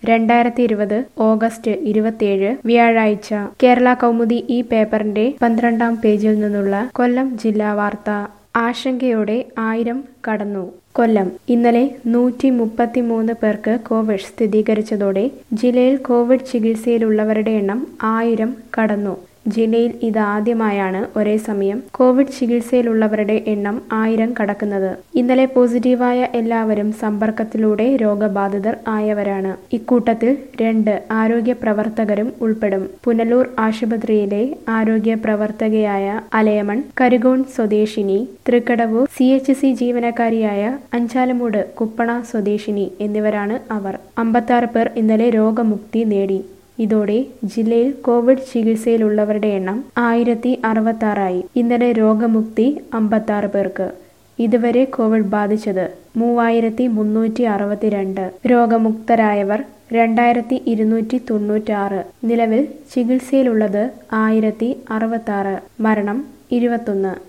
രണ്ടായിരത്തി ഇരുപത് ഓഗസ്റ്റ് ഇരുപത്തിയേഴ് വ്യാഴാഴ്ച കേരള കൗമുദി ഈ പേപ്പറിന്റെ പന്ത്രണ്ടാം പേജിൽ നിന്നുള്ള കൊല്ലം ജില്ലാ വാർത്ത ആശങ്കയോടെ ആയിരം കടന്നു കൊല്ലം ഇന്നലെ നൂറ്റി മുപ്പത്തിമൂന്ന് പേർക്ക് കോവിഡ് സ്ഥിരീകരിച്ചതോടെ ജില്ലയിൽ കോവിഡ് ചികിത്സയിലുള്ളവരുടെ എണ്ണം ആയിരം കടന്നു ജില്ലയിൽ ഇതാദ്യമായാണ് ഒരേ സമയം കോവിഡ് ചികിത്സയിലുള്ളവരുടെ എണ്ണം ആയിരം കടക്കുന്നത് ഇന്നലെ പോസിറ്റീവായ എല്ലാവരും സമ്പർക്കത്തിലൂടെ രോഗബാധിതർ ആയവരാണ് ഇക്കൂട്ടത്തിൽ രണ്ട് ആരോഗ്യ പ്രവർത്തകരും ഉൾപ്പെടും പുനലൂർ ആശുപത്രിയിലെ ആരോഗ്യ പ്രവർത്തകയായ അലയമൺ കരുകോൺ സ്വദേശിനി തൃക്കടവൂർ സി എച്ച് സി ജീവനക്കാരിയായ അഞ്ചാലമൂട് കുപ്പണ സ്വദേശിനി എന്നിവരാണ് അവർ അമ്പത്താറ് പേർ ഇന്നലെ രോഗമുക്തി നേടി ഇതോടെ ജില്ലയിൽ കോവിഡ് ചികിത്സയിലുള്ളവരുടെ എണ്ണം ആയിരത്തി അറുപത്തി ആറായി ഇന്നലെ രോഗമുക്തി അമ്പത്താറ് പേർക്ക് ഇതുവരെ കോവിഡ് ബാധിച്ചത് മൂവായിരത്തി മുന്നൂറ്റി അറുപത്തിരണ്ട് രോഗമുക്തരായവർ രണ്ടായിരത്തി ഇരുന്നൂറ്റി തൊണ്ണൂറ്റാറ് നിലവിൽ ചികിത്സയിലുള്ളത് ആയിരത്തി അറുപത്തി ആറ് മരണം ഇരുപത്തൊന്ന്